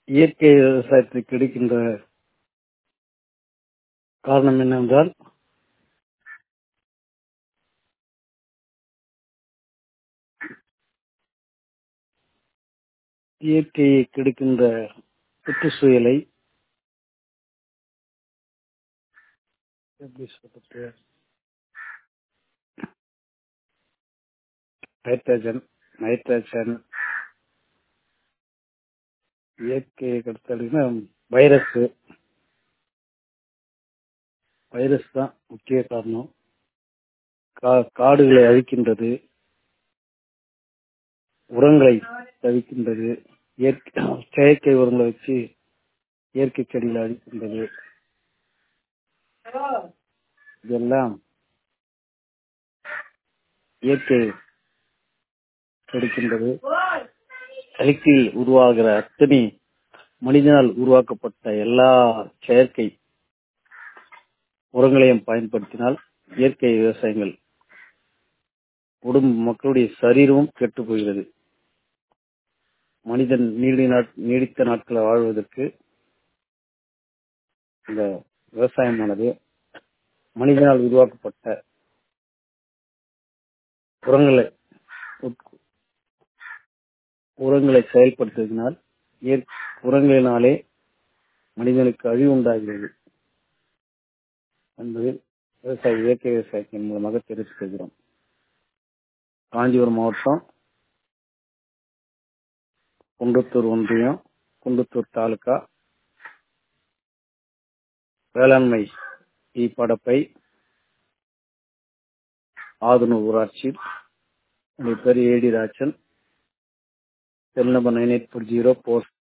இயற்கை விவசாயத்துக்கு கிடைக்கின்ற காரணம் என்னவென்றால் இயற்கையை கெடுக்கின்ற சுற்றுச்சூழலை எப்படி சொல்றது நைட்ரஜன் நைட்ரஜன் இயற்கையை கெடுத்தல்னா வைரஸ் வைரஸ் தான் முக்கிய காரணம் கா- காடுகளை அழிக்கின்றது உரங்களை தவிக்கின்றது இயற்கை செயற்கை உரங்களை வச்சு இயற்கை செடிகளை அழிக்கின்றது இதெல்லாம் இயற்கை கெடுக்கின்றது இயற்கையில் உருவாகிற அத்தனை மனிதனால் உருவாக்கப்பட்ட எல்லா செயற்கை உரங்களையும் பயன்படுத்தினால் இயற்கை விவசாயங்கள் குடும்ப மக்களுடைய சரீரமும் கெட்டு போகிறது மனிதன் நீடி நாட் நீடித்த நாட்களை வாழ்வதற்கு இந்த விவசாயமானது மனிதனால் உருவாக்கப்பட்ட உரங்களை உட்- உரங்களை செயல்படுத்துவதனால் இயற்- உரங்களினாலே மனிதனுக்கு அழிவு உண்டாகிறது என்பது விவசாய இயற்கை விவசாயத்தின் மூலமாக தெரிவித்து கொள்கிறோம் காஞ்சிபுரம் மாவட்டம் குன்றத்தூர் ஒன்றியம் குன்றத்தூர் தாலுகா வேளாண்மை இ படப்பை ஆதனூர் ஊராட்சி என்னுடைய பேர் A D Rajan cell number nine eight four zero four